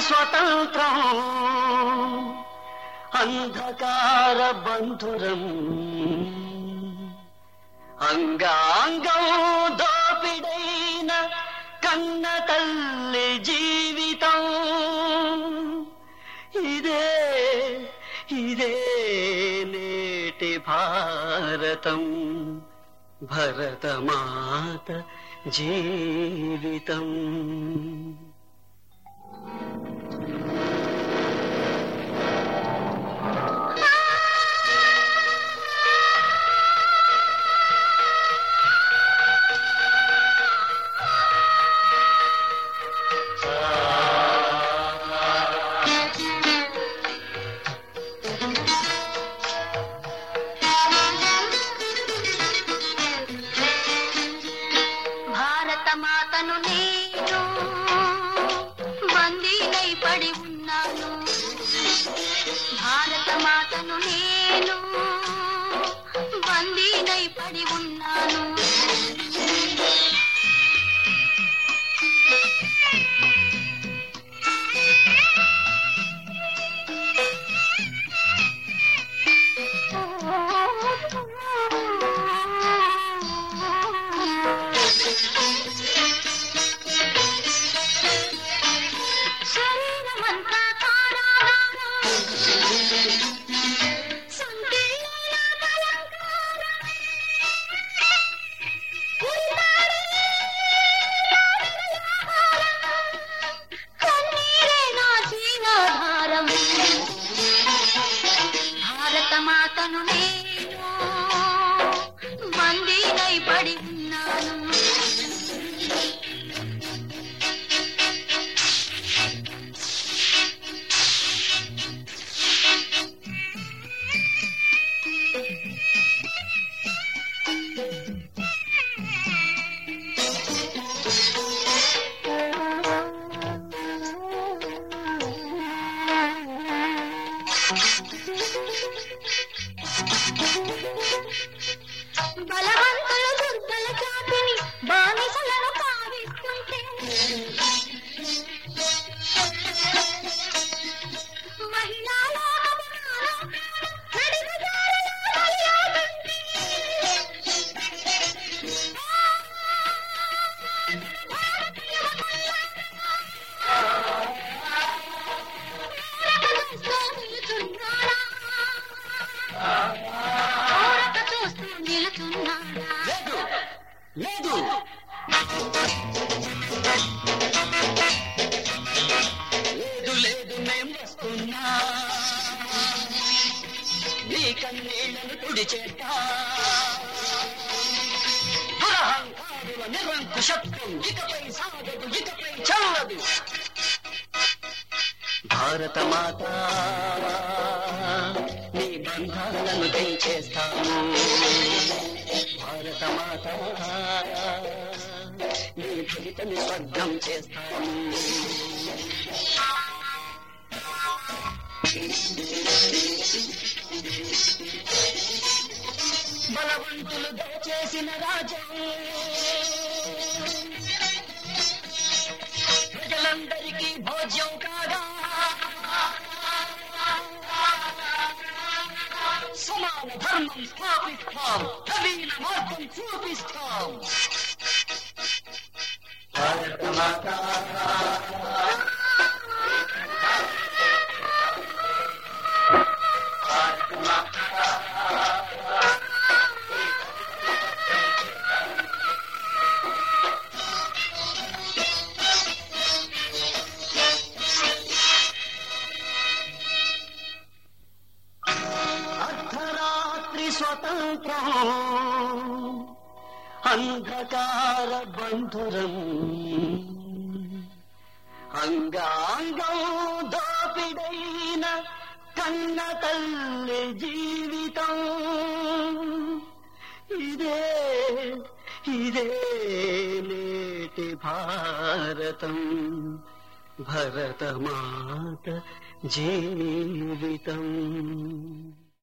స్వతంత్రం అంధకార బంధురం అంగాంగం దోపిడైన కన్న తల్లి జీవితం ఇదే ఇదే నేటి భారతం భరతమాత జీవితం భారత మాతను నేను బందీనై పడి ఉన్నాను భారత మాతను నేను బందీనై పడి ఉన్నాను శరీరమంతా కారాగారం సంకెళ్ళ కలంకారం కన్నీరే నా జీవాధారం భారత మాతను నేను బందీనై పడి ఉన్నాను బలవంతులు దుర్బల జాతిని బానిసలను కావిస్తుంటే మహిళా లోకము నాలో నడిమదారిలో బలియాడుతుంది. చూస్తూ నిలుచున్నాడా? ఊరక చూస్తూ నిలుచున్నాడా? లేదు లేదు లేదు లేదు మేం వస్తున్నా నీ కన్నీళ్లను తుడిచేట దురహంకారుల నిరంకుశత్వం ఇకపై సాగదు ఇకపై చల్లదు భారత మాత నీ బంధాలను తెంచేస్తాము భారత మాత నీ ఫలితని స్వర్గం చేస్తాము బలవంతులు దయచేసిన రాజ్యం ప్రజలందరికీ భోజ్యం కాగా సమాన ధర్మం స్థాపిస్తాం నవీన మార్గం చూపిస్తాం భారత మాతా అర్ధరాత్రి స్వతంత్రం అంధకార బంధురం అంగాంగం దోపిడైన కన్న తల్లి జీవితం ఇదే ఇదే నేటి భారతం భరతమాత జీవితం